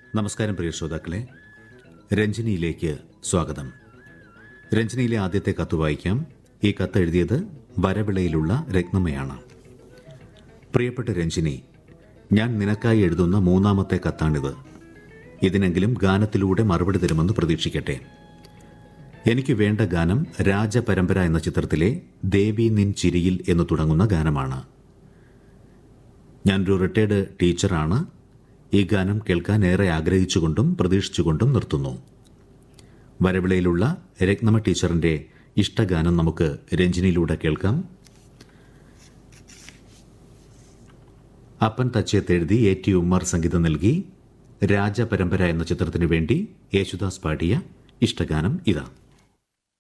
നമസ്കാരം പ്രിയ ശ്രോതാക്കളെ രഞ്ജനിയിലേക്ക് സ്വാഗതം രഞ്ജനിയിലെ ആദ്യത്തെ കത്ത് വായിക്കാം ഈ കത്ത് എഴുതിയത് വരവിളയിലുള്ള രത്നമ്മയാണ് പ്രിയപ്പെട്ട രഞ്ജിനി ഞാൻ നിനക്കായി എഴുതുന്ന മൂന്നാമത്തെ കത്താണിത് ഇതിനെങ്കിലും ഗാനത്തിലൂടെ മറുപടി തരുമെന്ന് പ്രതീക്ഷിക്കട്ടെ എനിക്ക് വേണ്ട ഗാനം രാജപരമ്പര എന്ന ചിത്രത്തിലെ ദേവി നിൻ ചിരിയിൽ എന്ന് തുടങ്ങുന്ന ഗാനമാണ് ഞാനൊരു റിട്ടയർഡ് ടീച്ചറാണ് ഈ ഗാനം കേൾക്കാൻ ഏറെ ആഗ്രഹിച്ചുകൊണ്ടും പ്രതീക്ഷിച്ചുകൊണ്ടും നിർത്തുന്നു വരവിളയിലുള്ള രത്നമ ടീച്ചറിന്റെ ഇഷ്ടഗാനം നമുക്ക് രഞ്ജിനിയിലൂടെ കേൾക്കാം അപ്പൻ തച്ചയത്തെഴുതി എ ടി ഉമ്മർ സംഗീതം നൽകി രാജപരമ്പര എന്ന ചിത്രത്തിനു വേണ്ടി യേശുദാസ് പാടിയ ഇഷ്ടഗാനം ഇതാ